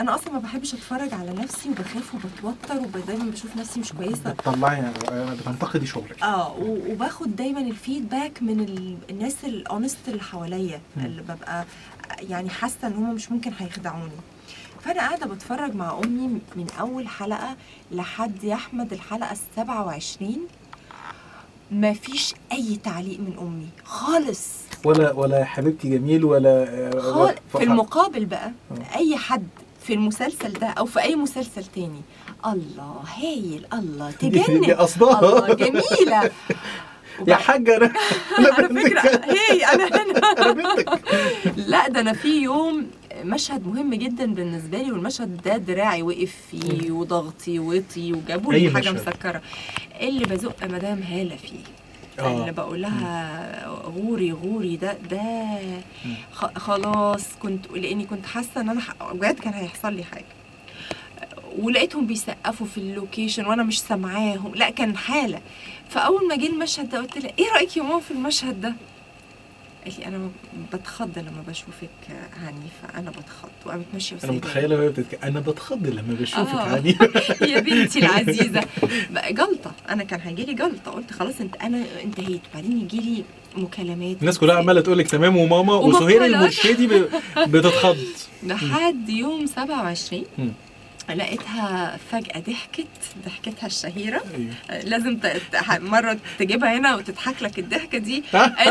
انا اصلا ما بحبش اتفرج على نفسي وبخاف وبتوتر ودايما بشوف نفسي مش كويسه بتطلعي بتنتقدي شغلك اه و- وباخد دايما الفيدباك من ال- الناس الاونست اللي حواليا مم. اللي ببقى يعني حاسه ان هم مش ممكن هيخدعوني فانا قاعده بتفرج مع امي من اول حلقه لحد يا احمد الحلقه السبعة وعشرين ما فيش اي تعليق من امي خالص ولا ولا يا حبيبتي جميل ولا خالص في فرحة. المقابل بقى آه. اي حد في المسلسل ده او في اي مسلسل تاني الله هايل الله دي تجنن قصدها. الله جميله يا حاجه انا انا على فكره بنتك هي انا انا انا بنتك لا ده انا في يوم مشهد مهم جدا بالنسبه لي والمشهد ده دراعي وقف فيه وضغطي وطي وجابوا أي لي حاجه مشهد؟ مسكره اللي بزق مدام هاله فيه آه. اللي بقول لها غوري غوري ده ده خ- خلاص كنت لاني كنت حاسه ان انا ح- بجد كان هيحصل لي حاجه ولقيتهم بيسقفوا في اللوكيشن وانا مش سامعاهم لا كان حاله فاول ما جه المشهد ده قلت لها ايه رايك يا ماما في المشهد ده قالت لي انا بتخض لما بشوفك عنيفه انا بتخض وقامت ماشيه انا وسايباني. متخيله وهي بتتك... انا بتخض لما بشوفك آه. عادي يا بنتي العزيزه بقى جلطه انا كان هيجي لي جلطه قلت خلاص انت انا انتهيت بعدين يجي لي مكالمات الناس كلها عماله تقول لك تمام وماما وسهير ومقالات. المرشدي ب... بتتخض لحد يوم 27 مم. لقيتها فجأة ضحكت ضحكتها الشهيرة ايوه لازم ت... ت- مرة تجيبها هنا وتضحك لك الضحكة دي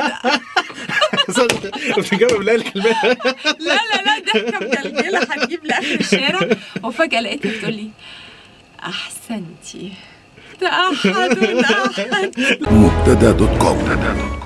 بتجاوب لا الكلمات لا لا لا ضحكة مجلجلة هتجيب لآخر الشارع وفجأة لقيتها بتقول لي أحسنتي ده أحد أحد مبتدا دوت كوم